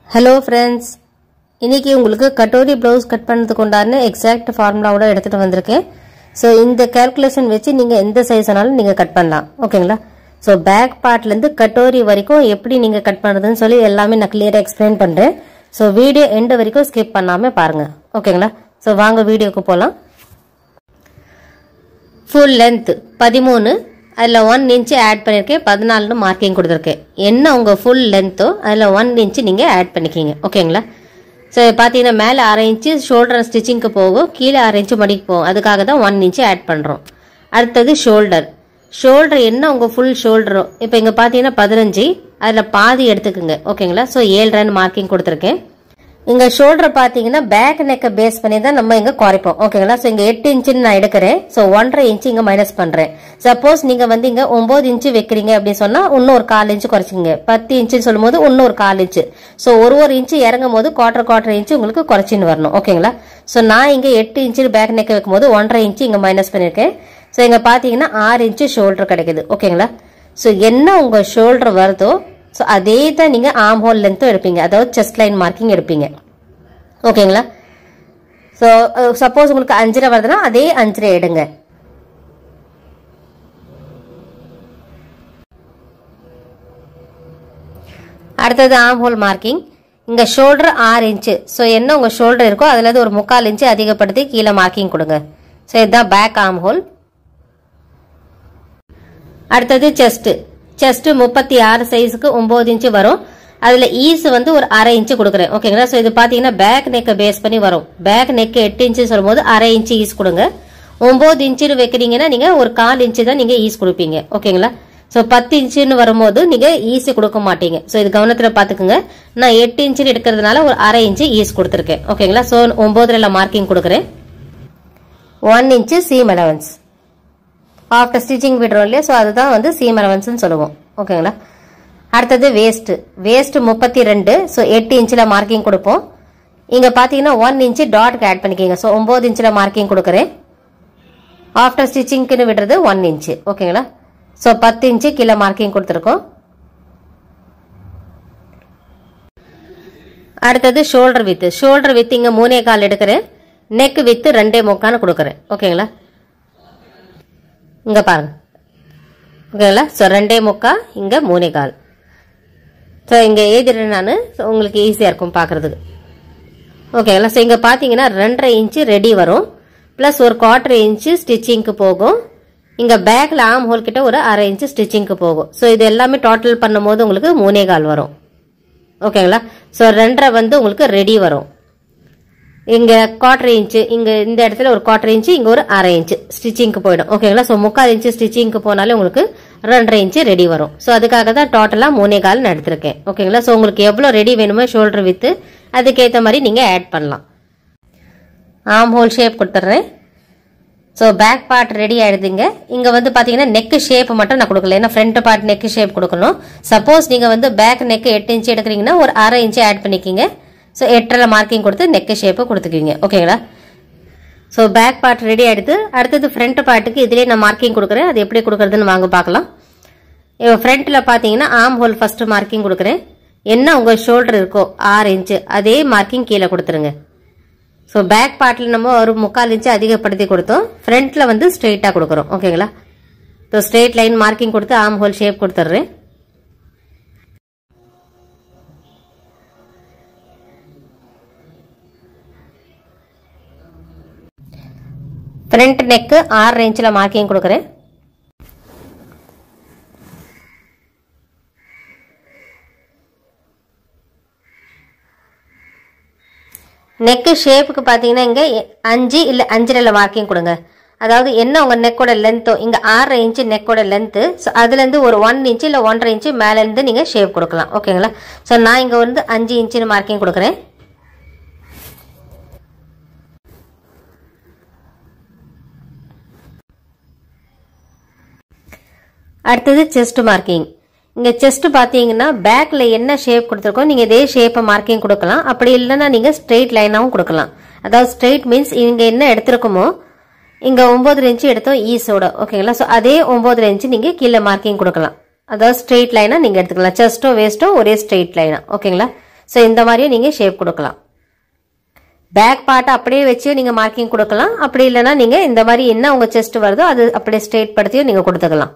hello friends இன்னைக்கு உங்களுக்கு katori blouse cut பண்ணுறதுக்கு உண்டான எக்ஸாக்ட் ஃபார்முலாவோட எடுத்துகிட்டு வந்திருக்கேன் ஸோ இந்த கேல்குலேஷன் வச்சு நீங்கள் எந்த சைஸ் ஆனாலும் நீங்கள் கட் பண்ணலாம் ஓகேங்களா ஸோ பேக் பார்ட்லேருந்து கட்டோரி வரைக்கும் எப்படி நீங்கள் கட் பண்ணுறதுன்னு சொல்லி எல்லாமே நான் கிளியராக எக்ஸ்பிளைன் பண்ணுறேன் ஸோ வீடியோ எண்டு வரைக்கும் ஸ்கிப் பண்ணாமல் பாருங்கள் ஓகேங்களா ஸோ வாங்க வீடியோக்கு போகலாம் ஃபுல் லென்த் பதிமூணு அதில் ஒன் இன்ச்சு ஆட் பண்ணியிருக்கேன் பதினாலுன்னு மார்க்கிங் கொடுத்துருக்கேன் என்ன உங்கள் ஃபுல் லென்த்தோ அதில் ஒன் இன்ச்சு நீங்கள் ஆட் பண்ணிக்கிங்க ஓகேங்களா ஸோ பார்த்தீங்கன்னா மேலே அரை இன்ச்சு ஷோல்டர் ஸ்டிச்சிங்க்கு போகும் கீழே அரை இன்ச்சு மடிக்கு போகும் அதுக்காக தான் ஒன் இன்ச்சு ஆட் பண்ணுறோம் அடுத்தது ஷோல்டர் ஷோல்டர் என்ன உங்கள் ஃபுல் ஷோல்டரோ இப்போ இங்கே பார்த்தீங்கன்னா பதினஞ்சு அதில் பாதி எடுத்துக்குங்க ஓகேங்களா ஸோ ஏழு ரன் மார்க்கிங் கொடுத்துருக்கேன் இங்க ஷோல்டர் பாத்தீங்கன்னா பேக் நெக்கை பேஸ் பண்ணி தான் நம்ம இங்க குறைப்போம் ஓகேங்களா ஸோ இங்க எட்டு இன்ச்சுன்னு நான் எடுக்கிறேன் ஸோ ஒன்றரை இன்ச்சு இங்க மைனஸ் பண்றேன் சப்போஸ் நீங்க வந்து இங்க ஒன்பது இன்ச்சு வைக்கிறீங்க அப்படின்னு சொன்னா இன்னும் ஒரு கால் இன்ச்சு குறைச்சிங்க பத்து இன்ச்சுன்னு சொல்லும்போது இன்னும் ஒரு கால் இன்ச்சு ஸோ ஒரு ஒரு இன்ச்சு இறங்கும் போது குவார்டர் குவார்டர் இன்ச்சு உங்களுக்கு குறைச்சின்னு வரணும் ஓகேங்களா ஸோ நான் இங்க எட்டு இன்ச்சு பேக் நெக்கை வைக்கும் போது ஒன்றரை இன்ச்சு இங்க மைனஸ் பண்ணிருக்கேன் ஸோ இங்க பாத்தீங்கன்னா ஆறு இன்ச்சு ஷோல்டர் கிடைக்குது ஓகேங்களா ஸோ என்ன உங்க ஷோல்டர் வருதோ ஸோ அதே தான் நீங்கள் ஆம் ஹோல் லென்த்தும் எடுப்பீங்க அதாவது செஸ்ட் லைன் மார்க்கிங் எடுப்பீங்க ஓகேங்களா ஸோ சப்போஸ் உங்களுக்கு அஞ்சரை வருதுன்னா அதே அஞ்சரை எடுங்க அடுத்தது ஆம் ஹோல் மார்க்கிங் இங்க ஷோல்டர் ஆறு இன்ச்சு ஸோ என்ன உங்க ஷோல்டர் இருக்கோ அதுல இருந்து ஒரு முக்கால் இன்ச்சு அதிகப்படுத்தி கீழே மார்க்கிங் கொடுங்க ஸோ இதுதான் பேக் ஆம் ஹோல் அடுத்தது செஸ்ட் செஸ்ட் முப்பத்தி ஆறு சைஸுக்கு ஒன்பது இன்ச்சு வரும் அதுல ஈஸ் வந்து ஒரு அரை இன்ச்சு கொடுக்குறேன் ஓகேங்களா ஸோ இது பாத்தீங்கன்னா பேக் நெக்கை பேஸ் பண்ணி வரும் பேக் நெக் எட்டு இன்ச்சு சொல்லும்போது அரை இன்ச்சு ஈஸ் கொடுங்க ஒன்பது இன்ச்சுன்னு வைக்கிறீங்கன்னா நீங்க ஒரு கால் இன்ச்சு தான் நீங்க ஈஸ் கொடுப்பீங்க ஓகேங்களா ஸோ பத்து இன்ச்சுன்னு வரும்போது நீங்க ஈஸி கொடுக்க மாட்டீங்க ஸோ இது கவனத்துல பாத்துக்குங்க நான் எட்டு இன்ச்சுன்னு எடுக்கிறதுனால ஒரு அரை இன்ச்சு ஈஸ் கொடுத்துருக்கேன் ஓகேங்களா ஸோ ஒன்பதுல மார்க்கிங் கொடுக்குறேன் one inch seam allowance after stitching விடுறோம் இல்லையா ஸோ அதுதான் வந்து சீம் அலவன்ஸ்னு சொல்லுவோம் ஓகேங்களா அடுத்தது வேஸ்ட் வேஸ்ட் முப்பத்தி ரெண்டு ஸோ எட்டு இன்ச்சில் மார்க்கிங் கொடுப்போம் இங்கே பார்த்தீங்கன்னா ஒன் இன்ச்சு டாட்க்கு ஆட் பண்ணிக்கிங்க ஸோ ஒம்பது இன்ச்சில் மார்க்கிங் கொடுக்குறேன் ஆஃப்டர் ஸ்டிச்சிங்க்குன்னு விடுறது ஒன் இன்ச்சு ஓகேங்களா ஸோ பத்து இன்ச்சு கீழே மார்க்கிங் கொடுத்துருக்கோம் அடுத்தது ஷோல்டர் வித்து ஷோல்டர் வித்து இங்கே மூணே கால் எடுக்கிறேன் நெக் வித்து ரெண்டே முக்கான்னு கொடுக்குறேன் ஓகேங்களா இங்கே பாருங்க ஓகேங்களா ஸோ ரெண்டே முக்கா இங்கே மூணே கால் ஸோ இங்கே எழுதிடுறேன் நான் உங்களுக்கு ஈஸியாக இருக்கும் பார்க்குறதுக்கு ஓகேங்களா ஸோ இங்கே பார்த்தீங்கன்னா ரெண்டரை இன்ச்சு ரெடி வரும் ப்ளஸ் ஒரு குவார்டர் இன்ச்சு ஸ்டிச்சிங்க்கு போகும் இங்கே பேக்கில் ஆம் ஹோல் கிட்ட ஒரு அரை இன்ச்சு ஸ்டிச்சிங்க்கு போகும் ஸோ இது எல்லாமே டோட்டல் பண்ணும்போது உங்களுக்கு மூணே கால் வரும் ஓகேங்களா ஸோ ரெண்டரை வந்து உங்களுக்கு ரெடி வரும் இங்கே குவார்டர் இன்ச்சு இங்கே இந்த இடத்துல ஒரு குவார்டர் இன்ச்சு இங்கே ஒரு அரை இன்ச்சு ஸ்டிச்சிங்க்கு போயிடும் ஓகேங்களா ஸோ முக்கால் இன்ச்சு ஸ்டிச்சிங்க்கு போனாலே உங்களுக்கு ரெண்டரை இன்ச்சு ரெடி வரும் ஸோ அதுக்காக தான் டோட்டலாக மூணே கால் நான் எடுத்திருக்கேன் ஓகேங்களா ஸோ உங்களுக்கு எவ்வளோ ரெடி வேணுமோ ஷோல்டர் வித்து அதுக்கேற்ற மாதிரி நீங்கள் ஆட் பண்ணலாம் ஆம் ஹோல் ஷேப் கொடுத்துட்றேன் ஸோ பேக் பார்ட் ரெடி ஆயிடுதுங்க இங்கே வந்து பார்த்தீங்கன்னா நெக்கு ஷேப் மட்டும் நான் கொடுக்கல ஏன்னா ஃப்ரண்ட் பார்ட் நெக்கு ஷேப் கொடுக்கணும் சப்போஸ் நீங்கள் வந்து பேக் நெக்கு எட்டு இன்ச்சு எடுக்கிறீங்கன்னா ஒரு அரை இன்ச்சு ஆட் பண்ணிக்கிங்க ஸோ எட்டரை மார்க்கிங் கொடுத்து நெக்கு ஷேப்பு கொடுத்துக்குவீங்க ஓகேங்களா ஸோ பேக் பார்ட் ரெடி ஆகிடுது அடுத்தது ஃப்ரண்ட் பார்ட்டுக்கு இதிலே நான் மார்க்கிங் கொடுக்குறேன் அது எப்படி கொடுக்குறதுன்னு வாங்க பார்க்கலாம் இப்போ ஃப்ரண்ட்டில் பார்த்தீங்கன்னா ஆம் ஹோல் ஃபஸ்ட்டு மார்க்கிங் கொடுக்குறேன் என்ன உங்கள் ஷோல்டர் இருக்கோ ஆறு இன்ச்சு அதே மார்க்கிங் கீழே கொடுத்துருங்க ஸோ பேக் பார்ட்டில் நம்ம ஒரு முக்கால் இன்ச்சு அதிகப்படுத்தி கொடுத்தோம் ஃப்ரண்ட்டில் வந்து ஸ்ட்ரெயிட்டாக கொடுக்குறோம் ஓகேங்களா ஸோ ஸ்ட்ரெயிட் லைன் மார்க்கிங் கொடுத்து ஆம் ஹோல் ஷேப் கொடுத்துட்றேன் ஃப்ரண்ட் நெக்கு ஆறு இன்ச்சில் மார்க்கிங் கொடுக்குறேன் நெக்கு ஷேப்புக்கு பார்த்தீங்கன்னா இங்கே அஞ்சு இல்லை அஞ்சரையில் மார்க்கிங் கொடுங்க அதாவது என்ன உங்கள் நெக்கோட லென்த்தோ இங்கே ஆறரை இன்ச்சு நெக்கோட லென்த்து ஸோ அதுலேருந்து ஒரு ஒன் இன்ச்சு இல்லை ஒன்றரை இன்ச்சு மேலேருந்து நீங்கள் ஷேப் கொடுக்கலாம் ஓகேங்களா ஸோ நான் இங்கே வந்து அஞ்சு இன்ச்சுன்னு மார்க்கிங் கொடுக்குறேன் அடுத்தது செஸ்ட் மார்க்கிங் இங்கே செஸ்ட் பார்த்தீங்கன்னா பேக்கில் என்ன ஷேப் கொடுத்துருக்கோம் நீங்கள் இதே ஷேப்பை மார்க்கிங் கொடுக்கலாம் அப்படி இல்லைன்னா நீங்கள் ஸ்ட்ரெயிட் லைனாகவும் கொடுக்கலாம் அதாவது ஸ்ட்ரெயிட் மீன்ஸ் இங்கே என்ன எடுத்திருக்கோமோ இங்கே ஒம்பது இன்ச்சு எடுத்தோம் ஈஸோட ஓகேங்களா ஸோ அதே ஒம்பது இன்ச்சு நீங்கள் கீழே மார்க்கிங் கொடுக்கலாம் அதாவது ஸ்ட்ரெயிட் லைனாக நீங்கள் எடுத்துக்கலாம் செஸ்ட்டோ வேஸ்ட்டோ ஒரே ஸ்ட்ரெயிட் லைனா ஓகேங்களா ஸோ இந்த மாதிரியும் நீங்கள் ஷேப் கொடுக்கலாம் பேக் பார்ட்டை அப்படியே வச்சு நீங்கள் மார்க்கிங் கொடுக்கலாம் அப்படி இல்லைன்னா நீங்கள் இந்த மாதிரி என்ன உங்கள் செஸ்ட் வருதோ அது அப்படியே ஸ்ட்ரெயிட் படுத்தியும் நீங்கள் கொடுத்துக்கலாம்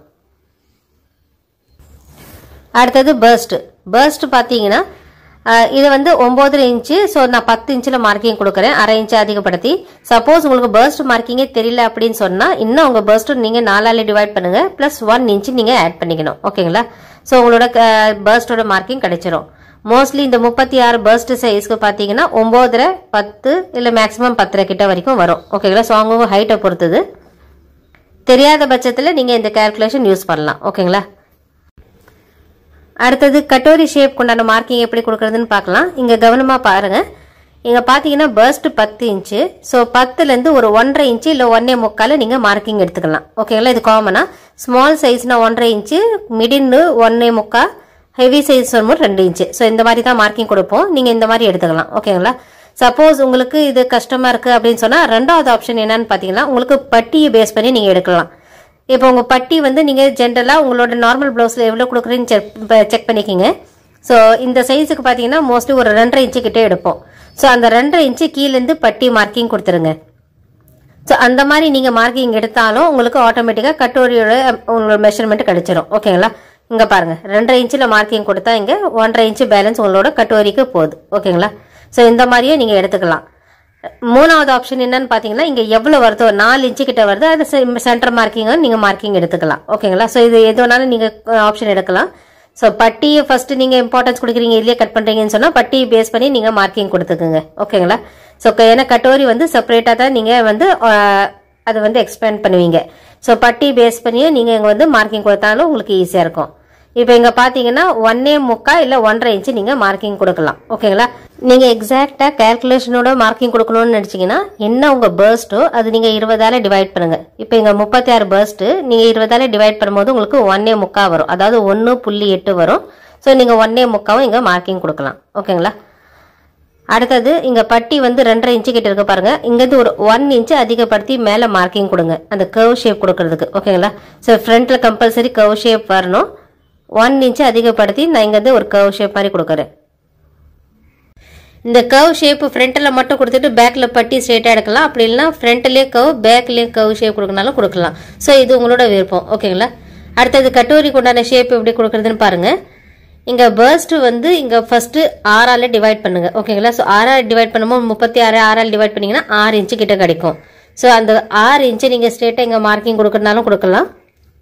அடுத்தது பர்ஸ்ட் பர்ஸ்ட் பார்த்தீங்கன்னா அஹ், இது வந்து ஒம்பது இன்ச்சு ஸோ நான் பத்து இன்ச்சில் மார்க்கிங் கொடுக்குறேன் அரை இன்ச்சு அதிகப்படுத்தி சப்போஸ் உங்களுக்கு பர்ஸ்ட் மார்க்கிங்கே தெரியல அப்படின்னு சொன்னால் இன்னும் உங்கள் பர்ஸ்ட் நீங்கள் நாலால டிவைட் பண்ணுங்க ப்ளஸ் ஒன் இன்ச்சு நீங்கள் ஆட் பண்ணிக்கணும் ஓகேங்களா ஸோ உங்களோட பர்ஸ்டோட மார்க்கிங் கிடைச்சிரும் மோஸ்ட்லி இந்த முப்பத்தி ஆறு பர்ஸ்ட் சைஸ்க்கு பார்த்தீங்கன்னா ஒம்போதரை பத்து இல்லை மேக்ஸிமம் பத்தரை கிட்ட வரைக்கும் வரும் ஓகேங்களா ஸோ அவங்க ஹைட்டை பொறுத்தது தெரியாத பட்சத்தில் நீங்கள் இந்த கேல்குலேஷன் யூஸ் பண்ணலாம் ஓகேங்களா அடுத்தது கட்டோரி ஷேப் கொண்டான மார்க்கிங் எப்படி கொடுக்கறதுன்னு பார்க்கலாம் இங்கே கவனமாக பாருங்க இங்கே பார்த்தீங்கன்னா பர்ஸ்ட் பத்து இன்ச்சு ஸோ பத்துலேருந்து ஒரு ஒன்றரை இன்ச்சு இல்லை ஒன்றே முக்கால் நீங்கள் மார்க்கிங் எடுத்துக்கலாம் ஓகேங்களா இது காமனாக ஸ்மால் சைஸ்னா ஒன்றரை இன்ச்சு மிடின்னு ஒன்றே முக்கா ஹெவி சைஸ் வரும்போது ரெண்டு இன்ச்சு ஸோ இந்த மாதிரி தான் மார்க்கிங் கொடுப்போம் நீங்கள் இந்த மாதிரி எடுத்துக்கலாம் ஓகேங்களா சப்போஸ் உங்களுக்கு இது கஷ்டமாக இருக்குது அப்படின்னு சொன்னால் ரெண்டாவது ஆப்ஷன் என்னன்னு பார்த்தீங்கன்னா உங்களுக்கு பட்டியை பேஸ் பண்ணி நீங்கள் எடுக்கலாம் இப்போ உங்கள் பட்டி வந்து நீங்கள் ஜென்ரலாக உங்களோட நார்மல் ப்ளவுஸில் எவ்வளோ கொடுக்குறீன்னு செக் செக் பண்ணிக்கிங்க ஸோ இந்த சைஸுக்கு பார்த்தீங்கன்னா மோஸ்ட்லி ஒரு ரெண்டரை இன்ச்சு கிட்டே எடுப்போம் ஸோ அந்த ரெண்டரை இன்ச்சு கீழேருந்து பட்டி மார்க்கிங் கொடுத்துருங்க ஸோ அந்த மாதிரி நீங்கள் மார்க்கிங் எடுத்தாலும் உங்களுக்கு ஆட்டோமேட்டிக்காக கட்டோரியோட உங்களோட மெஷர்மெண்ட் கிடைச்சிரும் ஓகேங்களா இங்கே பாருங்கள் ரெண்டரை இன்ச்சில் மார்க்கிங் கொடுத்தா இங்கே ஒன்றரை இன்ச்சு பேலன்ஸ் உங்களோட கட்டோரிக்கு போகுது ஓகேங்களா ஸோ இந்த மாதிரியே நீங்கள் எடுத்துக்கலாம் மூணாவது ஆப்ஷன் என்னன்னு பார்த்தீங்கன்னா இங்கே எவ்வளோ வருதோ நாலு இன்ச்சு கிட்ட வருது அது சென்டர் மார்க்கிங் நீங்கள் மார்க்கிங் எடுத்துக்கலாம் ஓகேங்களா ஸோ இது எது வேணாலும் நீங்கள் ஆப்ஷன் எடுக்கலாம் ஸோ பட்டியை ஃபர்ஸ்ட் நீங்கள் இம்பார்ட்டன்ஸ் கொடுக்குறீங்க இல்லையே கட் பண்ணுறீங்கன்னு சொன்னால் பட்டியை பேஸ் பண்ணி நீங்கள் மார்க்கிங் கொடுத்துக்குங்க ஓகேங்களா ஸோ ஏன்னா கட்டோரி வந்து செப்பரேட்டாக தான் நீங்கள் வந்து ஆஹ், அதை வந்து எக்ஸ்பேண்ட் பண்ணுவீங்க ஸோ பட்டி பேஸ் பண்ணியே நீங்கள் இங்கே வந்து மார்க்கிங் கொடுத்தாலும் உங்களுக்கு ஈஸியாக இருக்கும் இப்போ இங்கே பார்த்தீங்கன்னா ஒன்னே முக்கா இல்லை ஒன்றரை இன்ச்சு நீங்கள் மார்க்கிங் கொடுக்கலாம் ஓகேங்களா நீங்கள் எக்ஸாக்டாக கேல்குலேஷனோட மார்க்கிங் கொடுக்கணும்னு நினச்சிங்கன்னா என்ன உங்கள் பேர்ஸ்ட்டோ அது நீங்கள் இருபதால டிவைட் பண்ணுங்க இப்போ இங்கே முப்பத்தி ஆறு பேர்ஸ்ட்டு நீங்கள் இருபதால டிவைட் பண்ணும்போது உங்களுக்கு ஒன்னே முக்கா வரும் அதாவது ஒன்று புள்ளி எட்டு வரும் ஸோ நீங்கள் ஒன்னே முக்காவும் இங்கே மார்க்கிங் கொடுக்கலாம் ஓகேங்களா அடுத்தது இங்க பட்டி வந்து ரெண்டரை இன்ச்சு கிட்ட இருக்கு பாருங்க இங்கேருந்து ஒரு ஒன் இன்ச்சு அதிகப்படுத்தி மேலே மார்க்கிங் கொடுங்க அந்த கர்வ் ஷேப் கொடுக்கறதுக்கு ஓகேங்களா ஸோ ஃப்ரண்ட்ல கம்பல்சரி கர்வ் ஷேப் வரணும் ஒன் இன்ச்சு அதிகப்படுத்தி நான் இங்கேருந்து ஒரு கர்வ் ஷேப் மாதிரி கொடுக்குறேன் இந்த கர்வ் ஷேப் ஃப்ரண்ட்டில் மட்டும் கொடுத்துட்டு பேக்கில் பட்டி ஸ்ட்ரெயிட்டாக எடுக்கலாம் அப்படி இல்லைனா ஃப்ரண்ட்லேயே கர்வ் பேக்லேயே கர்வ் ஷேப் கொடுக்கனாலும் கொடுக்கலாம் ஸோ இது உங்களோட விருப்பம் ஓகேங்களா அடுத்தது கட்டோரிக்கு உண்டான ஷேப் எப்படி கொடுக்குறதுன்னு பாருங்க இங்கே பர்ஸ்ட் வந்து இங்கே ஃபர்ஸ்ட் ஆறால டிவைட் பண்ணுங்க ஓகேங்களா ஸோ ஆறால் டிவைட் பண்ணும்போது முப்பத்தி ஆறு ஆறால் டிவைட் பண்ணீங்கன்னா ஆறு இன்ச்சு கிட்ட கிடைக்கும் ஸோ அந்த ஆறு இன்ச்சு நீங்கள் ஸ்ட்ரெயிட்டாக இங்கே மார்க்கிங் கொடுக்கறதுனாலும் கொடுக்கலாம்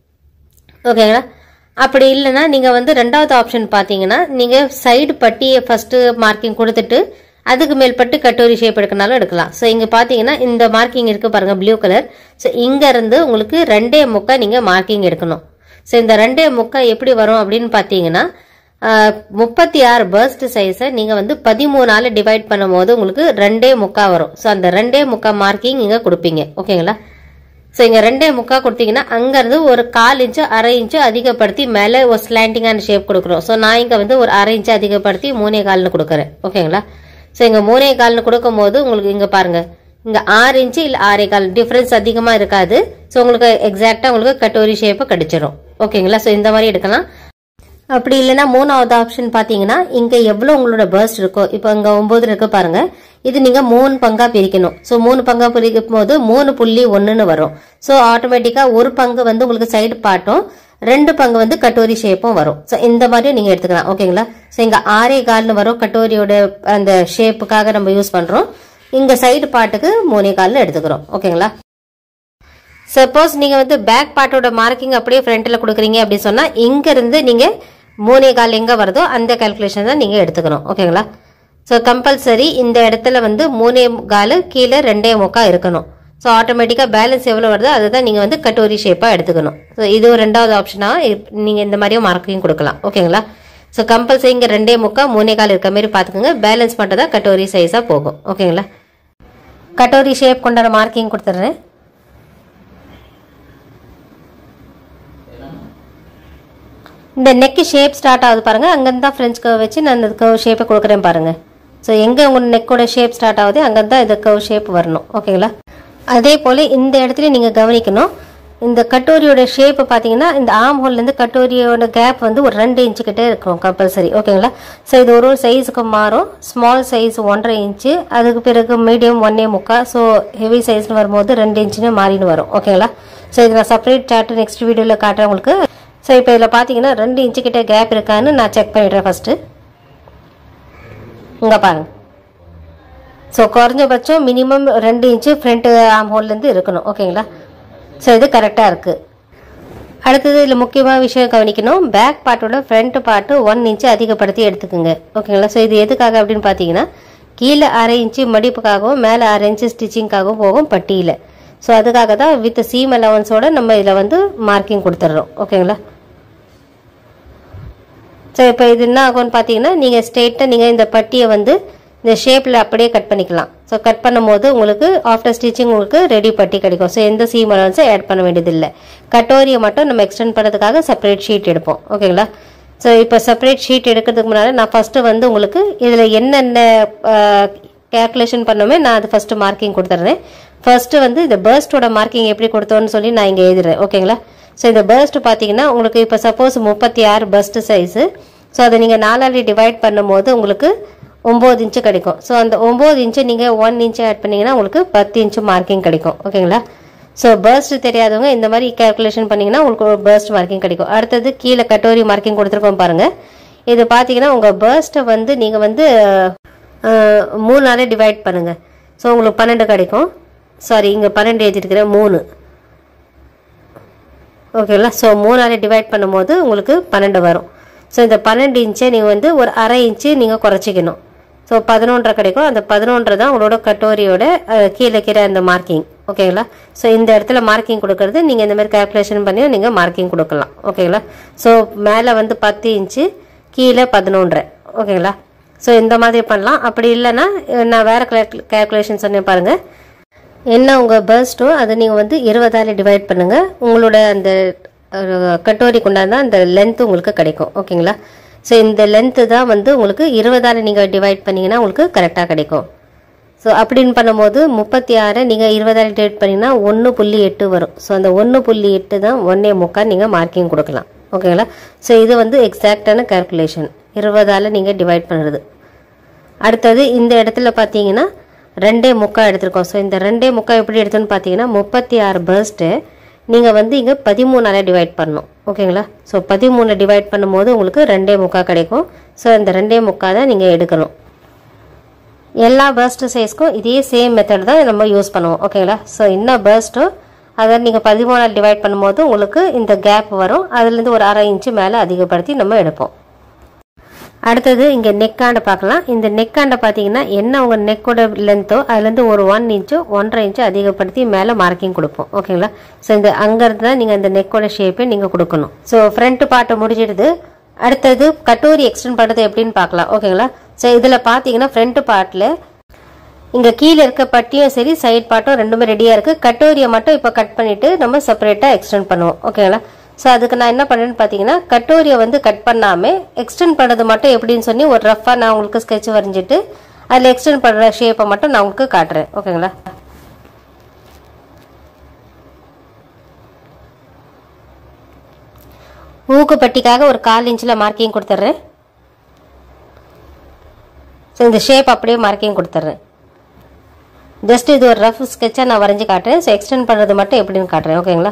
ஓகேங்களா அப்படி இல்லைன்னா நீங்கள் வந்து ரெண்டாவது ஆப்ஷன் பார்த்தீங்கன்னா நீங்கள் சைடு பட்டியை ஃபஸ்ட்டு மார்க்கிங் கொடுத்துட்டு அதுக்கு மேல்பட்டு கட்டோரி ஷேப் எடுக்கனாலும் எடுக்கலாம் ஸோ இங்கே பார்த்தீங்கன்னா இந்த மார்க்கிங் இருக்குது பாருங்கள் ப்ளூ கலர் ஸோ இங்கேருந்து உங்களுக்கு ரெண்டே முக்கா நீங்கள் மார்க்கிங் எடுக்கணும் ஸோ இந்த ரெண்டே முக்கா எப்படி வரும் அப்படின்னு பார்த்தீங்கன்னா முப்பத்தி ஆறு பர்ஸ்ட் சைஸை நீங்கள் வந்து பதிமூணால் டிவைட் பண்ணும்போது உங்களுக்கு ரெண்டே முக்கா வரும் ஸோ அந்த ரெண்டே முக்கா மார்க்கிங் இங்கே கொடுப்பீங்க ஓகேங்களா ஸோ இங்கே ரெண்டே முக்கா கொடுத்தீங்கன்னா அங்கேருந்து ஒரு கால் இன்ச்சு அரை இன்ச்சு அதிகப்படுத்தி மேலே ஒரு ஸ்லாண்டிங்கான ஷேப் கொடுக்குறோம் ஸோ நான் இங்கே வந்து ஒரு அரை இன்ச்சு அதிகப்படுத்தி மூணே கால்னு கொடுக்குறேன் ஓகேங்களா ஸோ இங்கே மூணே கால்னு கொடுக்கும்போது உங்களுக்கு இங்கே பாருங்க இங்கே ஆறு இன்ச்சு இல்லை ஆறே கால் டிஃப்ரென்ஸ் அதிகமாக இருக்காது ஸோ உங்களுக்கு எக்ஸாக்டாக உங்களுக்கு கட்டோரி ஷேப்பு கிடைச்சிரும் ஓகேங்களா ஸோ இந்த மாதிரி எடுக்கலாம் அப்படி இல்லைன்னா மூணாவது ஆப்ஷன் பார்த்தீங்கன்னா இங்கே எவ்வளோ உங்களோட பர்ஸ்ட் இருக்கோ இப்போ இங்கே ஒம்பது இருக்கு பாருங்க இது நீங்கள் மூணு பங்காக பிரிக்கணும் ஸோ மூணு பங்காக பிரிக்கும் போது மூணு புள்ளி ஒன்றுன்னு வரும் ஸோ ஆட்டோமேட்டிக்காக ஒரு பங்கு வந்து உங்களுக்கு சைடு பாட்டும் ரெண்டு பங்கு வந்து கட்டோரி ஷேப்பும் வரும் ஸோ இந்த மாதிரியும் நீங்கள் எடுத்துக்கலாம் ஓகேங்களா ஸோ இங்கே ஆறே கால்னு வரும் கட்டோரியோட அந்த ஷேப்புக்காக நம்ம யூஸ் பண்ணுறோம் இங்கே சைடு பாட்டுக்கு மூணே கால்னு எடுத்துக்கிறோம் ஓகேங்களா சப்போஸ் நீங்கள் வந்து பேக் பார்ட்டோட மார்க்கிங் அப்படியே ஃப்ரண்ட்டில் கொடுக்குறீங்க அப்படின்னு சொன்னால் இங்கேருந்து நீங்கள் மூணே கால் எங்கே வருதோ அந்த கால்குலேஷன் தான் நீங்கள் எடுத்துக்கணும் ஓகேங்களா ஸோ கம்பல்சரி இந்த இடத்துல வந்து மூணே கால் கீழே ரெண்டே முக்கா இருக்கணும் ஸோ ஆட்டோமேட்டிக்காக பேலன்ஸ் எவ்வளோ வருதோ அதுதான் நீங்கள் வந்து கட்டோரி ஷேப்பாக எடுத்துக்கணும் ஸோ இது ஒரு ரெண்டாவது ஆப்ஷனாக நீங்கள் இந்த மாதிரியும் மார்க்கிங் கொடுக்கலாம் ஓகேங்களா ஸோ கம்பல்சரி இங்கே ரெண்டே முக்கா மூணே கால் இருக்க மாதிரி பார்த்துக்கோங்க பேலன்ஸ் மட்டும் தான் கட்டோரி சைஸாக போகும் ஓகேங்களா கட்டோரி ஷேப் கொண்டாட மார்க்கிங் கொடுத்துட்றேன் இந்த நெக்கு ஷேப் ஸ்டார்ட் ஆகுது பாருங்க அங்கேருந்து தான் ஃப்ரெஞ்ச் கர்வ் வச்சு நான் இந்த கர்வ் ஷேப்பை கொடுக்குறேன் பாருங்க ஸோ எங்கே உங்கள் நெக்கோட ஷேப் ஸ்டார்ட் ஆகுது அங்கே தான் இந்த கர்வ் ஷேப் வரணும் ஓகேங்களா அதே போல் இந்த இடத்துல நீங்கள் கவனிக்கணும் இந்த கட்டோரியோட ஷேப் பார்த்தீங்கன்னா இந்த ஆம் ஹோல்லேருந்து கட்டோரியோட கேப் வந்து ஒரு ரெண்டு இன்ச்சு கிட்டே இருக்கும் கம்பல்சரி ஓகேங்களா ஸோ இது ஒரு ஒரு சைஸுக்கு மாறும் ஸ்மால் சைஸ் ஒன்றரை இன்ச்சு அதுக்கு பிறகு மீடியம் ஒன்னே முக்கா ஸோ ஹெவி சைஸ்னு வரும்போது ரெண்டு இன்ச்சுன்னு மாறின்னு வரும் ஓகேங்களா ஸோ இது நான் செப்பரேட் சார்ட் நெக்ஸ்ட் வீடியோவில் காட்டுறேன் உங்களுக்கு ஸோ இப்போ இதில் பார்த்தீங்கன்னா ரெண்டு இன்ச்சு கிட்ட கேப் இருக்கான்னு நான் செக் பண்ணிடுறேன் ஃபஸ்ட்டு இங்கே பாருங்க ஸோ குறைஞ்சபட்சம் மினிமம் ரெண்டு இன்ச்சு ஃப்ரண்ட் ஆம் ஹோல்லேருந்து இருக்கணும் ஓகேங்களா ஸோ இது கரெக்டாக இருக்குது அடுத்தது இதில் முக்கியமான விஷயம் கவனிக்கணும் பேக் பார்ட்டோட ஃப்ரண்ட் பார்ட்டு ஒன் இன்ச்சு அதிகப்படுத்தி எடுத்துக்கோங்க ஓகேங்களா ஸோ இது எதுக்காக அப்படின்னு பார்த்தீங்கன்னா கீழே அரை இன்ச்சு மடிப்புக்காகவும் மேலே அரை இன்ச்சு ஸ்டிச்சிங்காகவும் போகும் பட்டியில் ஸோ அதுக்காக தான் வித் சீம் அலவன்ஸோட நம்ம இதில் வந்து மார்க்கிங் கொடுத்துட்றோம் ஓகேங்களா ஸோ இப்போ இது என்ன ஆகும்னு பார்த்தீங்கன்னா நீங்கள் ஸ்ட்ரெயிட்டாக நீங்கள் இந்த பட்டியை வந்து இந்த ஷேப்பில் அப்படியே கட் பண்ணிக்கலாம் ஸோ கட் பண்ணும்போது உங்களுக்கு ஆஃப்டர் ஸ்டிச்சிங் உங்களுக்கு ரெடி பட்டி கிடைக்கும் ஸோ எந்த சீம் அலவன்ஸும் ஆட் பண்ண வேண்டியதில்லை கட்டோரியை மட்டும் நம்ம எக்ஸ்டெண்ட் பண்ணுறதுக்காக செப்பரேட் ஷீட் எடுப்போம் ஓகேங்களா ஸோ இப்போ செப்பரேட் ஷீட் எடுக்கிறதுக்கு முன்னாடி நான் ஃபஸ்ட்டு வந்து உங்களுக்கு இதில் என்னென்ன கேல்குலேஷன் பண்ணோமே நான் அது ஃபஸ்ட்டு மார்க்கிங் கொடுத்துட்றேன் ஃபர்ஸ்ட்டு வந்து இந்த பேர்ஸ்டோட மார்க்கிங் எப்படி கொடுத்தோன்னு சொல்லி நான் இங்கே எழுதுறேன் ஓகேங்களா ஸோ இந்த பேர்ஸ்ட் பார்த்தீங்கன்னா உங்களுக்கு இப்போ சப்போஸ் முப்பத்தி ஆறு பஸ்ட் சைஸு ஸோ அதை நீங்கள் நாலாளி டிவைட் பண்ணும்போது உங்களுக்கு ஒம்பது இன்ச்சு கிடைக்கும் ஸோ அந்த ஒம்பது இன்ச்சு நீங்கள் ஒன் இன்ச்சு ஆட் பண்ணீங்கன்னா உங்களுக்கு பத்து இன்ச்சு மார்க்கிங் கிடைக்கும் ஓகேங்களா ஸோ பர்ஸ்ட் தெரியாதவங்க இந்த மாதிரி கேல்குலேஷன் பண்ணீங்கன்னா உங்களுக்கு ஒரு பர்ஸ்ட் மார்க்கிங் கிடைக்கும் அடுத்தது கீழே கட்டோரி மார்க்கிங் கொடுத்துருக்கோம் பாருங்கள் இது பார்த்தீங்கன்னா உங்கள் பர்ஸ்ட்டை வந்து நீங்கள் வந்து அஹ், மூணு நாளே டிவைட் பண்ணுங்கள் ஸோ உங்களுக்கு பன்னெண்டு கிடைக்கும் சாரி இங்கே பன்னெண்டு எழுதிருக்கிறேன் மூணு ஓகேங்களா ஸோ மூணாலே டிவைட் பண்ணும்போது உங்களுக்கு பன்னெண்டு வரும் ஸோ இந்த பன்னெண்டு இன்ச்சை நீங்கள் வந்து ஒரு அரை இன்ச்சு நீங்கள் குறைச்சிக்கணும் ஸோ பதினொன்றரை கிடைக்கும் அந்த பதினொன்றரை தான் உங்களோட கட்டோரியோட அஹ், கீழே கீழே அந்த மார்க்கிங் ஓகேங்களா ஸோ இந்த இடத்துல மார்க்கிங் கொடுக்கறது நீங்கள் இந்த மாதிரி கால்குலேஷன் பண்ணி நீங்கள் மார்க்கிங் கொடுக்கலாம் ஓகேங்களா ஸோ மேலே வந்து பத்து இன்ச்சு கீழே பதினொன்றரை ஓகேங்களா ஸோ இந்த மாதிரி பண்ணலாம் அப்படி இல்லைன்னா அஹ், நான் வேறு கேல்குலேஷன் சொன்னேன் பாருங்கள் என்ன உங்கள் பர்ஸ்ட்டோ அதை நீங்கள் வந்து இருபதால டிவைட் பண்ணுங்கள் உங்களோட அந்த அஹ், கட்டோரிக்கு உண்டான அந்த லென்த் உங்களுக்கு கிடைக்கும் ஓகேங்களா ஸோ இந்த லென்த்து தான் வந்து உங்களுக்கு இருபதால நீங்கள் டிவைட் பண்ணீங்கன்னா உங்களுக்கு கரெக்டாக கிடைக்கும் ஸோ அப்படின்னு பண்ணும்போது முப்பத்தி ஆறை நீங்கள் இருபதாயிரம் டிவைட் பண்ணிங்கன்னா ஒன்று புள்ளி எட்டு வரும் ஸோ அந்த ஒன்று புள்ளி எட்டு தான் ஒன்றே முக்கால் நீங்கள் மார்க்கிங் கொடுக்கலாம் ஓகேங்களா ஸோ இது வந்து எக்ஸாக்டான கால்குலேஷன் இருபதால் நீங்கள் டிவைட் பண்ணுறது அடுத்தது இந்த இடத்துல பார்த்தீங்கன்னா ரெண்டே முக்கா எடுத்திருக்கோம் ஸோ இந்த ரெண்டே முக்கா எப்படி எடுத்தோன்னு பார்த்தீங்கன்னா முப்பத்தி ஆறு பர்ஸ்ட்டு நீங்கள் வந்து இங்கே பதிமூணால டிவைட் பண்ணணும் ஓகேங்களா ஸோ பதிமூணு டிவைட் பண்ணும்போது உங்களுக்கு ரெண்டே முக்கா கிடைக்கும் ஸோ இந்த ரெண்டே முக்கா தான் நீங்கள் எடுக்கணும் எல்லா பர்ஸ்ட் சைஸ்க்கும் இதே சேம் மெத்தட் தான் நம்ம யூஸ் பண்ணுவோம் ஓகேங்களா ஸோ என்ன பர்ஸ்ட்டோ அதை நீங்கள் பதிமூணால் டிவைட் பண்ணும்போது உங்களுக்கு இந்த கேப் வரும் அதுலேருந்து ஒரு அரை இன்ச்சு மேலே அதிகப்படுத்தி நம்ம எடுப்போம் அடுத்தது இங்கே நெக்காண்ட பார்க்கலாம் இந்த நெக்காண்ட பார்த்தீங்கன்னா என்ன உங்கள் நெக்கோட லென்த்தோ அதுலேருந்து ஒரு ஒன் இன்ச்சோ ஒன்றரை இன்ச்சு அதிகப்படுத்தி மேலே மார்க்கிங் கொடுப்போம் ஓகேங்களா ஸோ இந்த அங்கேருந்து தான் நீங்கள் இந்த நெக்கோட ஷேப்பை நீங்கள் கொடுக்கணும் ஸோ ஃப்ரண்ட் பார்ட்டை முடிஞ்சிடுது அடுத்தது கட்டோரி எக்ஸ்டெண்ட் பண்ணுறது எப்படின்னு பார்க்கலாம் ஓகேங்களா ஸோ இதில் பார்த்தீங்கன்னா ஃப்ரண்ட் பார்ட்டில் இங்கே கீழே இருக்க பட்டியும் சரி சைட் பார்ட்டும் ரெண்டுமே ரெடியாக இருக்குது கட்டோரியை மட்டும் இப்போ கட் பண்ணிவிட்டு நம்ம செப்பரேட்டாக எக்ஸ்டெண்ட் பண்ணுவோம் ஓகேங்களா ஸோ அதுக்கு நான் என்ன பண்ணேன்னு பார்த்தீங்கன்னா கட்டோரியை வந்து கட் பண்ணாமல் எக்ஸ்டெண்ட் பண்ணது மட்டும் எப்படின்னு சொல்லி ஒரு ரஃபாக நான் உங்களுக்கு ஸ்கெட்ச் வரைஞ்சிட்டு அதில் எக்ஸ்டெண்ட் பண்ணுற ஷேப்பை மட்டும் நான் உங்களுக்கு காட்டுறேன் ஓகேங்களா ஊக்குப்பட்டிக்காக ஒரு கால் இன்ச்சில் மார்க்கிங் கொடுத்துட்றேன் ஸோ இந்த ஷேப் அப்படியே மார்க்கிங் கொடுத்துட்றேன் ஜஸ்ட் இது ஒரு ரஃப் ஸ்கெட்சாக நான் வரைஞ்சி காட்டுறேன் ஸோ எக்ஸ்டெண்ட் பண்ணுறது மட்டும் எப்படின்னு காட்டுறேன் ஓகேங்களா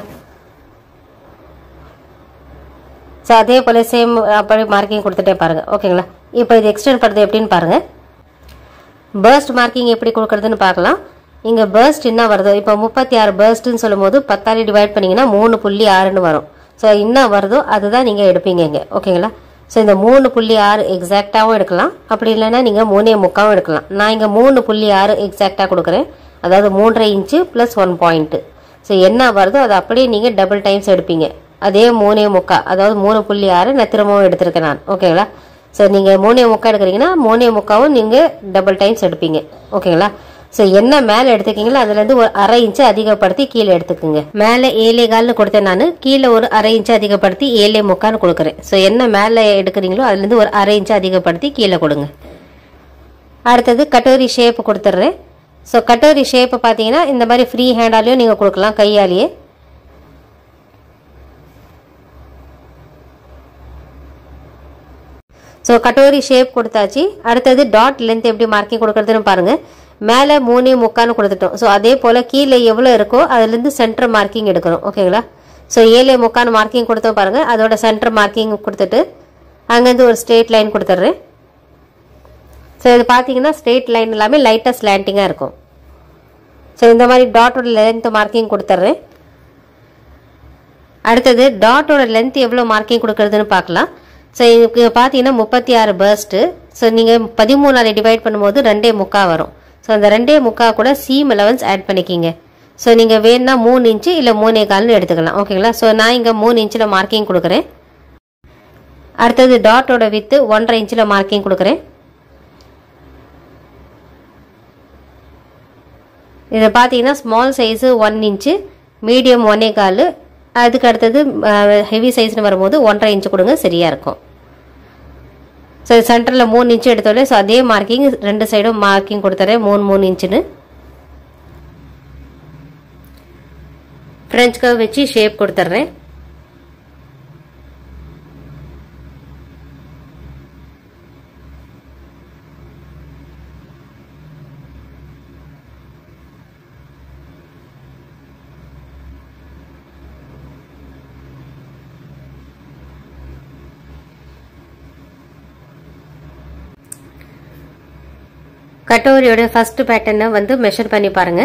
ஸோ அதே போல் சேம் அப்படியே மார்க்கிங் கொடுத்துட்டே பாருங்கள் ஓகேங்களா இப்போ இது எக்ஸ்டெண்ட் பண்ணுறது எப்படின்னு பாருங்கள் பர்ஸ்ட் மார்க்கிங் எப்படி கொடுக்குறதுன்னு பார்க்கலாம் இங்கே பர்ஸ்ட் என்ன வருதோ இப்போ முப்பத்தி ஆறு பர்ஸ்ட்னு சொல்லும்போது பத்தாறு டிவைட் பண்ணிங்கன்னா மூணு புள்ளி ஆறுன்னு வரும் ஸோ என்ன வருதோ அதுதான் நீங்கள் எடுப்பீங்க இங்கே ஓகேங்களா ஸோ இந்த மூணு புள்ளி ஆறு எக்ஸாக்டாகவும் எடுக்கலாம் அப்படி இல்லைன்னா நீங்கள் மூணே முக்காவும் எடுக்கலாம் நான் இங்கே மூணு புள்ளி ஆறு எக்ஸாக்டாக கொடுக்குறேன் அதாவது மூன்றரை inch plus one point so என்ன வருதோ அதை அப்படியே நீங்கள் டபுள் டைம்ஸ் எடுப்பீங்க அதே மூணே முக்கா அதாவது மூணு புள்ளி ஆறு நான் திரும்பவும் எடுத்திருக்கேன் நான் ஓகேங்களா ஸோ நீங்கள் மூணே முக்கா எடுக்கிறீங்கன்னா மூணே முக்காவும் நீங்கள் டபுள் டைம்ஸ் எடுப்பீங்க ஓகேங்களா ஸோ என்ன மேலே எடுத்துக்கிங்களோ அதுலேருந்து ஒரு அரை இன்ச்சு அதிகப்படுத்தி கீழே எடுத்துக்கோங்க மேலே ஏழே கால்னு கொடுத்தேன் நான் கீழே ஒரு அரை இன்ச்சு அதிகப்படுத்தி ஏழே முக்கான்னு கொடுக்குறேன் ஸோ என்ன மேலே எடுக்கிறீங்களோ அதுலேருந்து ஒரு அரை இன்ச்சு அதிகப்படுத்தி கீழே கொடுங்க அடுத்தது கட்டோரி ஷேப் கொடுத்துட்றேன் ஸோ கட்டோரி ஷேப்பு பார்த்தீங்கன்னா இந்த மாதிரி ஃப்ரீ ஹேண்டாலையும் நீங்கள் கொடுக்கலாம் கையாலேயே ஸோ கட்டோரி ஷேப் கொடுத்தாச்சு அடுத்தது டாட் லென்த் எப்படி மார்க்கிங் கொடுக்கறதுன்னு பாருங்கள் மேலே மூணே முக்கான்னு கொடுத்துட்டோம் ஸோ அதே போல் கீழே எவ்வளோ இருக்கோ அதுலேருந்து சென்டர் மார்க்கிங் எடுக்கணும் ஓகேங்களா ஸோ ஏழே முக்கான்னு மார்க்கிங் கொடுத்தோம் பாருங்கள் அதோட சென்டர் மார்க்கிங் கொடுத்துட்டு அங்கேருந்து ஒரு ஸ்ட்ரெயிட் லைன் கொடுத்துட்றேன் ஸோ இது பார்த்தீங்கன்னா ஸ்ட்ரெயிட் லைன் எல்லாமே லைட்டாக ஸ்லாண்டிங்காக இருக்கும் ஸோ இந்த மாதிரி டாட்டோட லென்த் மார்க்கிங் கொடுத்துட்றேன் அடுத்தது டாட்டோட லென்த் எவ்வளோ மார்க்கிங் கொடுக்கறதுன்னு பார்க்கலாம் ஸோ இதுக்கு பார்த்தீங்கன்னா முப்பத்தி ஆறு பர்ஸ்ட்டு ஸோ நீங்கள் பதிமூணாவது டிவைட் பண்ணும்போது ரெண்டே முக்கா வரும் ஸோ அந்த ரெண்டே முக்கா கூட சீம் அலவன்ஸ் ஆட் பண்ணிக்கிங்க ஸோ நீங்கள் வேணும்னா மூணு இன்ச்சு இல்லை மூணே கால்னு எடுத்துக்கலாம் ஓகேங்களா ஸோ நான் இங்கே மூணு இன்ச்சில் மார்க்கிங் கொடுக்குறேன் அடுத்தது டாட்டோட வித்து ஒன்றரை இன்ச்சில் மார்க்கிங் கொடுக்குறேன் இதை பார்த்தீங்கன்னா small size one inch medium ஒன்னே கால் அதுக்கு அடுத்தது ஹெவி சைஸ்னு வரும்போது ஒன்றரை இன்ச்சு கொடுங்க சரியாக இருக்கும் ஸோ சென்டரில் மூணு இன்ச்சு எடுத்தோடனே ஸோ அதே மார்க்கிங் ரெண்டு சைடும் மார்க்கிங் கொடுத்துறேன் மூணு மூணு இன்ச்சுன்னு ஃப்ரெஞ்ச் கவ் வச்சு ஷேப் கொடுத்துட்றேன் கட்டோரியோட ஃபர்ஸ்ட் பேட்டர்னை வந்து மெஷர் பண்ணி பாருங்க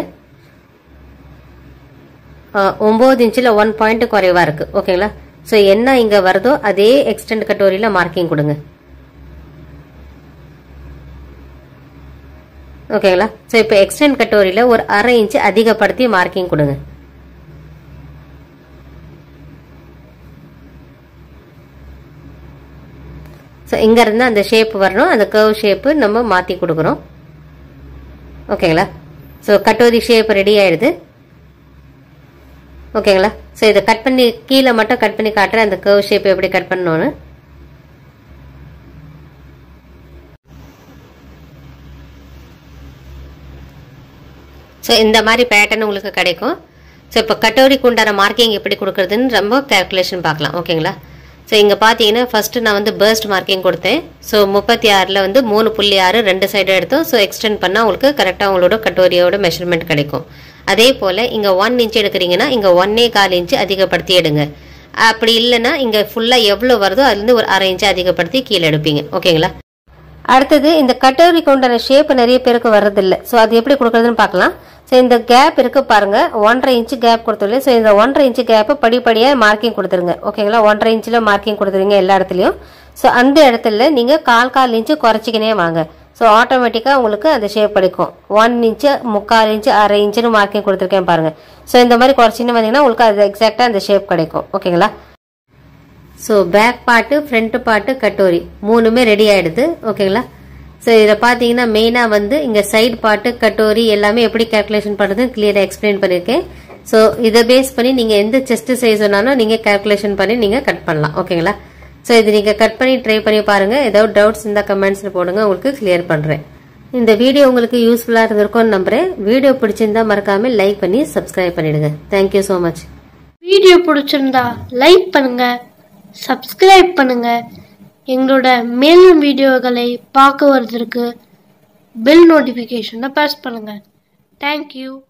ஒம்பது இன்ச்சில் ஒன் பாயிண்ட் குறைவா இருக்கு ஓகேங்களா ஸோ என்ன இங்கே வருதோ அதே எக்ஸ்டெண்ட் கட்டோரியில் மார்க்கிங் கொடுங்க ஓகேங்களா ஸோ இப்போ எக்ஸ்டெண்ட் கட்டோரியில் ஒரு அரை இன்ச்சு அதிகப்படுத்தி மார்க்கிங் கொடுங்க ஸோ இங்கேருந்து அந்த ஷேப் வரணும் அந்த கர்வ் ஷேப்பு நம்ம மாற்றி கொடுக்குறோம் ஓகேங்களா ஸோ கட்டோரி ஷேப் ரெடி ஆயிடுது ஓகேங்களா ஸோ இதை கட் பண்ணி கீழே மட்டும் கட் பண்ணி காட்டுறேன் அந்த கர்வ் ஷேப் எப்படி கட் பண்ணணும்னு ஸோ இந்த மாதிரி பேட்டர்ன் உங்களுக்கு கிடைக்கும் ஸோ இப்போ கட்டோரிக்கு உண்டான மார்க்கிங் எப்படி கொடுக்குறதுன்னு ரொம்ப கேல்குலேஷன் பார்க்கலாம் ஓகேங்களா ஸோ இங்கே பார்த்தீங்கன்னா ஃபஸ்ட்டு நான் வந்து பேர்ஸ்ட் மார்க்கிங் கொடுத்தேன் ஸோ முப்பத்தி ஆறில் வந்து மூணு புள்ளி ஆறு ரெண்டு சைடும் எடுத்தோம் ஸோ எக்ஸ்டெண்ட் பண்ணால் உங்களுக்கு கரெக்டாக உங்களோட கட்டோரியோட மெஷர்மெண்ட் கிடைக்கும் அதே போல் இங்கே ஒன் இன்ச் எடுக்கிறீங்கன்னா இங்கே ஒன்னே கால் இன்ச்சு அதிகப்படுத்தி எடுங்க அப்படி இல்லைன்னா இங்கே ஃபுல்லாக எவ்வளோ வருதோ அதுலேருந்து ஒரு அரை இன்ச்சு அதிகப்படுத்தி கீழே எடுப்பீங்க ஓகேங்களா அடுத்தது இந்த கட்டோரிக்கு உண்டான ஷேப் நிறைய பேருக்கு வர்றதில்லை ஸோ அது எப்படி கொடுக்குறதுன்னு பார்க்கலாம் ஸோ இந்த கேப் இருக்கு பாருங்க ஒன்றரை இன்ச்சு கேப் கொடுத்துருங்க ஸோ இந்த ஒன்றரை இன்ச்சு கேப்பை படிப்படியாக மார்க்கிங் கொடுத்துருங்க ஓகேங்களா ஒன்றரை இன்ச்சில் மார்க்கிங் கொடுத்துருங்க எல்லா இடத்துலையும் ஸோ அந்த இடத்துல நீங்கள் கால் கால் இன்ச்சு குறைச்சிக்கினே வாங்க ஸோ ஆட்டோமேட்டிக்காக உங்களுக்கு அந்த ஷேப் கிடைக்கும் ஒன் இன்ச்சு முக்கால் இன்ச்சு அரை இன்ச்சுன்னு மார்க்கிங் கொடுத்துருக்கேன் பாருங்க ஸோ இந்த மாதிரி குறைச்சின்னு வந்தீங்கன்னா உங்களுக்கு அது எக்ஸாக்டாக அந்த ஷேப் கிடைக்கும் ஓகேங்களா so back part front part katori மூணுமே ரெடி ஆயிடுது ஓகேங்களா ஸோ இதில் பார்த்தீங்கன்னா மெயினாக வந்து இங்கே சைடு பார்ட்டு கட்டோரி எல்லாமே எப்படி கேல்குலேஷன் பண்ணுறதுன்னு கிளியராக எக்ஸ்பிளைன் பண்ணியிருக்கேன் ஸோ இதை பேஸ் பண்ணி நீங்கள் எந்த செஸ்ட் சைஸ் வேணாலும் நீங்கள் கேல்குலேஷன் பண்ணி நீங்கள் கட் பண்ணலாம் ஓகேங்களா ஸோ இது நீங்கள் கட் பண்ணி ட்ரை பண்ணி பாருங்கள் ஏதாவது டவுட்ஸ் இருந்தால் கமெண்ட்ஸில் போடுங்க உங்களுக்கு கிளியர் பண்ணுறேன் இந்த வீடியோ உங்களுக்கு யூஸ்ஃபுல்லாக இருந்திருக்கும்னு நம்புறேன் வீடியோ பிடிச்சிருந்தா மறக்காமல் லைக் பண்ணி சப்ஸ்கிரைப் பண்ணிடுங்க தேங்க்யூ ஸோ மச் வீடியோ பிடிச்சிருந்தா லைக் பண்ணுங்க சப்ஸ்கிரைப் பண்ணுங்க எங்களோட மேலும் வீடியோக்களை பார்க்க வருவதற்கு பெல் நோட்டிஃபிகேஷனை ப்ரெஸ் பண்ணுங்க தேங்க்யூ